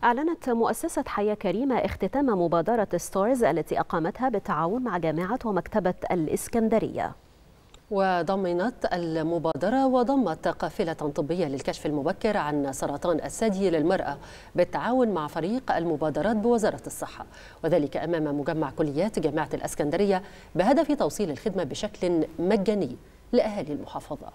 أعلنت مؤسسة حياة كريمة اختتام مبادرة ستارز التي أقامتها بالتعاون مع جامعة ومكتبة الإسكندرية وضمنت المبادرة وضمت قافلة طبية للكشف المبكر عن سرطان الثدي للمرأة بالتعاون مع فريق المبادرات بوزارة الصحة وذلك أمام مجمع كليات جامعة الإسكندرية بهدف توصيل الخدمة بشكل مجاني لأهالي المحافظة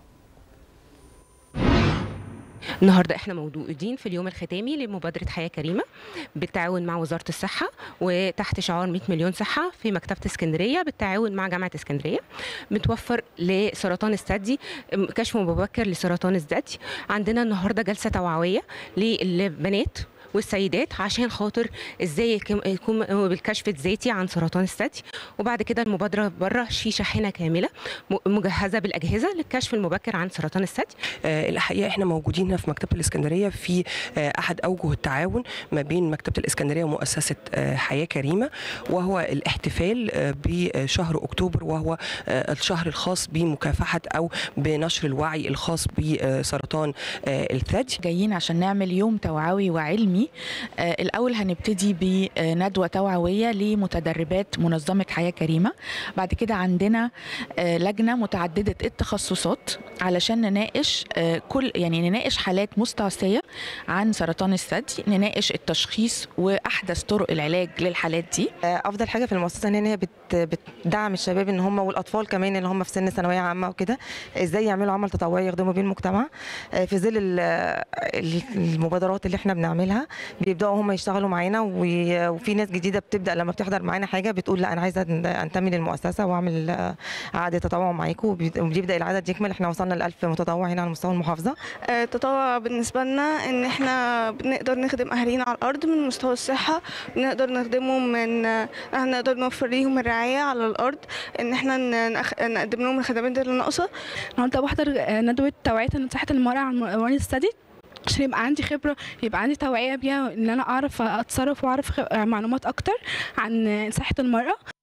النهارده احنا موجودين في اليوم الختامي لمبادره حياه كريمه بالتعاون مع وزاره الصحه وتحت شعار 100 مليون صحه في مكتبه اسكندريه بالتعاون مع جامعه اسكندريه بتوفر لسرطان الثدي كشف مبكر لسرطان الثدي عندنا النهارده جلسه توعويه للبنات والسيدات عشان خاطر ازاي يكون بالكشف الذاتي عن سرطان الثدي وبعد كده المبادره بره في شاحنه كامله مجهزه بالاجهزه للكشف المبكر عن سرطان الثدي آه الحقيقه احنا موجودين هنا في مكتبه الاسكندريه في آه احد اوجه التعاون ما بين مكتبه الاسكندريه ومؤسسه آه حياه كريمه وهو الاحتفال آه بشهر اكتوبر وهو آه الشهر الخاص بمكافحه او بنشر الوعي الخاص بسرطان آه الثدي جايين عشان نعمل يوم توعوي وعلمي آه الأول هنبتدي بندوة توعوية لمتدربات منظمة حياة كريمة بعد كده عندنا آه لجنة متعددة التخصصات علشان نناقش آه كل يعني نناقش حالات مستعصية عن سرطان الثدي نناقش التشخيص وأحدث طرق العلاج للحالات دي أفضل حاجة في المؤسسة إن هي بتدعم الشباب إن هم والأطفال كمان اللي هم في سن ثانوية عامة وكده إزاي يعملوا عمل تطوعي يخدموا بيه المجتمع في ظل المبادرات اللي احنا بنعملها بيبداوا هم يشتغلوا معانا وفي ناس جديده بتبدا لما بتحضر معانا حاجه بتقول لا انا عايزه انتمي للمؤسسه واعمل عقد تطوع معاكم وبيبدا العدد يكمل احنا وصلنا ل 1000 متطوع هنا على مستوى المحافظه التطوع بالنسبه لنا ان احنا بنقدر نخدم اهالينا على الارض من مستوى الصحه بنقدر نخدمهم من نقدر نوفر ليهم الرعايه على الارض ان احنا نقدم لهم الخدمات اللي ناقصه النهارده بحضر ندوه توعيه صحه المراه عن موانئ الثدي عشان يبقى عندي خبره يبقى عندي توعيه بيها ان انا اعرف اتصرف واعرف معلومات اكتر عن صحه المراه